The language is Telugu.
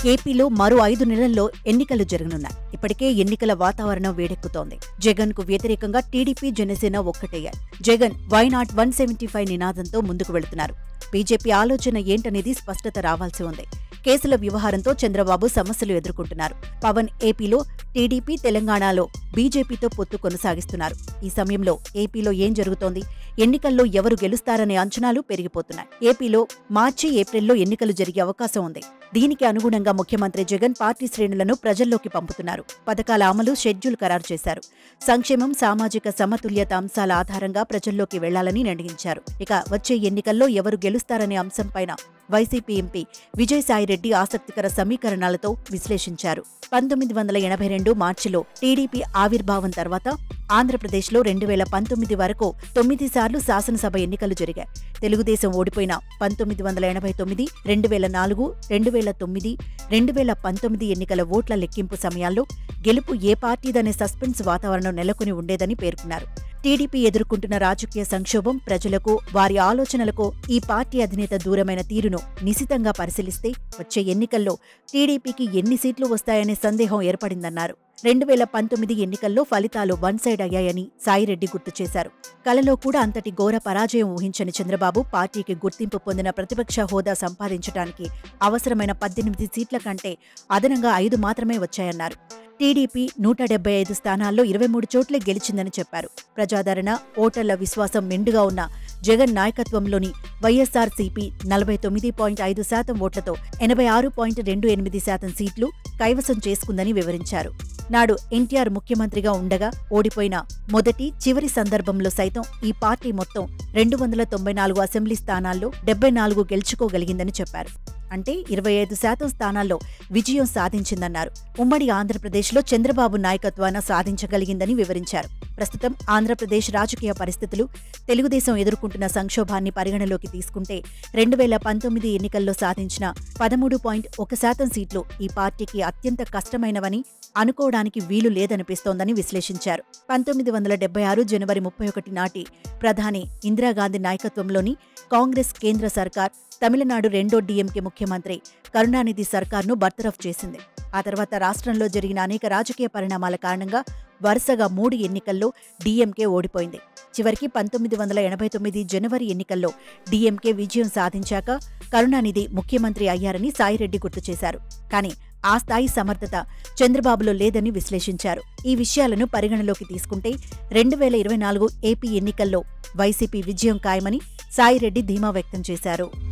ఏపీలో మరో ఐదు నెలల్లో ఎన్నికలు జరగనున్నాయి ఇప్పటికే ఎన్నికల వాతావరణం వేడెక్కుతోంది జగన్ కు వ్యతిరేకంగా టీడీపీ జనసేన ఒక్కటయ్యాయి Jagan why not one seventy five నినాదంతో ముందుకు వెళుతున్నారు బీజేపీ ఆలోచన ఏంటనేది స్పష్టత రావాల్సి ఉంది కేసుల వ్యవహారంతో చంద్రబాబు సమస్యలు ఎదుర్కొంటున్నారు పవన్ ఏపీలో టీడీపీ తెలంగాణలో బీజేపీతో పొత్తు కొనసాగిస్తున్నారు ఈ సమయంలో ఏపీలో ఏం జరుగుతోంది ఎన్నికల్లో ఎవరు గెలుస్తారనే అంచనాలు పెరిగిపోతున్నాయి ఏపీలో మార్చి ఏప్రిల్లో ఎన్నికలు జరిగే అవకాశం ఉంది దీనికి అనుగుణంగా ముఖ్యమంత్రి జగన్ పార్టీ శ్రేణులను ప్రజల్లోకి పంపుతున్నారు పథకాల అమలు షెడ్యూల్ ఖరారు చేశారు సంక్షేమం సామాజిక సమతుల్యత అంశాల ఆధారంగా ప్రజల్లోకి వెళ్లాలని నిర్ణయించారు ఇక వచ్చే ఎన్నికల్లో ఎవరు గెలుస్తారనే అంశంపైన వైసీపీ ఎంపీ విజయసాయిరెడ్డి ఆసక్తికర సమీకరణాలతో విశ్లేషించారు పంతొమ్మిది వందల ఎనభై రెండు మార్చిలో టీడీపీ ఆవిర్భావం తర్వాత ఆంధ్రప్రదేశ్లో రెండు వేల పంతొమ్మిది వరకు తొమ్మిది సార్లు శాసనసభ ఎన్నికలు జరిగాయి తెలుగుదేశం ఓడిపోయిన పంతొమ్మిది వందల ఎనభై తొమ్మిది రెండు వేల నాలుగు రెండు వేల తొమ్మిది రెండు వేల పంతొమ్మిది ఎన్నికల ఓట్ల లెక్కింపు సమయాల్లో గెలుపు ఏ పార్టీదనే సస్పెన్స్ వాతావరణం నెలకొని ఉండేదని పేర్కొన్నారు టీడీపీ ఎదుర్కొంటున్న రాజకీయ సంక్షోభం ప్రజలకు వారి ఆలోచనలకు ఈ పార్టీ అధినేత దూరమైన తీరును నిశితంగా పరిశీలిస్తే వచ్చే ఎన్నికల్లో టీడీపీకి ఎన్ని సీట్లు వస్తాయనే సందేహం ఏర్పడిందన్నారు రెండు వేల పంతొమ్మిది ఎన్నికల్లో ఫలితాలు వన్ సైడ్ అయ్యాయని సాయిరెడ్డి గుర్తు చేశారు కలలో కూడా అంతటి ఘోర పరాజయం ఊహించని చంద్రబాబు పార్టీకి గుర్తింపు పొందిన ప్రతిపక్ష హోదా సంపాదించడానికి అవసరమైన పద్దెనిమిది సీట్ల కంటే అదనంగా ఐదు మాత్రమే వచ్చాయన్నారు టీడీపీ నూట డెబ్బై ఐదు స్థానాల్లో ఇరవై మూడు చోట్లే గెలిచిందని చెప్పారు ప్రజాదరణ ఓటర్ల విశ్వాసం మెండుగా ఉన్న జగన్ నాయకత్వంలోని వైఎస్ఆర్సీపీ నలభై తొమ్మిది పాయింట్ ఐదు శాతం ఓట్లతో ఎనభై ఆరు పాయింట్ రెండు ఎనిమిది శాతం సీట్లు కైవసం చేసుకుందని వివరించారు నాడు ఎన్టీఆర్ ముఖ్యమంత్రిగా ఉండగా ఓడిపోయిన మొదటి చివరి సందర్భంలో సైతం ఈ పార్టీ మొత్తం రెండు వందల తొంభై నాలుగు అసెంబ్లీ స్థానాల్లో డెబ్బై నాలుగు గెలుచుకోగలిగిందని చెప్పారు అంటే ఇరవై ఐదు శాతం స్థానాల్లో విజయం సాధించిందన్నారు ఉమ్మడి ఆంధ్రప్రదేశ్లో చంద్రబాబు నాయకత్వాన సాధించగలిగిందని వివరించారు ప్రస్తుతం ఆంధ్రప్రదేశ్ రాజకీయ పరిస్థితులు తెలుగుదేశం ఎదుర్కొంటున్న సంక్షోభాన్ని పరిగణలోకి తీసుకుంటే రెండు వేల పంతొమ్మిది ఎన్నికల్లో సాధించిన పదమూడు పాయింట్ ఒక శాతం సీట్లు ఈ పార్టీకి అత్యంత కష్టమైనవని అనుకోవడానికి వీలు లేదనిపిస్తోందని విశ్లేషించారు పంతొమ్మిది వందల డెబ్బై ఆరు జనవరి ముప్పై ఒకటి నాటి ప్రధాని ఇందిరాగాంధీ నాయకత్వంలోని కాంగ్రెస్ కేంద్ర సర్కార్ తమిళనాడు రెండో డీఎంకే ముఖ్యమంత్రి కరుణానిధి సర్కార్ను బర్తరఫ్ చేసింది ఆ తర్వాత రాష్ట్రంలో జరిగిన అనేక రాజకీయ పరిణామాల కారణంగా వరుసగా మూడు ఎన్నికల్లో డీఎంకే ఓడిపోయింది చివరికి పంతొమ్మిది వందల ఎనభై తొమ్మిది జనవరి ఎన్నికల్లో డీఎంకే విజయం సాధించాక కరుణానిధి ముఖ్యమంత్రి అయ్యారని సాయిరెడ్డి గుర్తు చేశారు కానీ ఆ స్థాయి సమర్థత చంద్రబాబులో లేదని విశ్లేషించారు ఈ విషయాలను పరిగణలోకి తీసుకుంటే రెండు వేల ఇరవై నాలుగు ఏపీ ఎన్నికల్లో వైసీపీ విజయం ఖాయమని సాయిరెడ్డి ధీమా వ్యక్తం చేశారు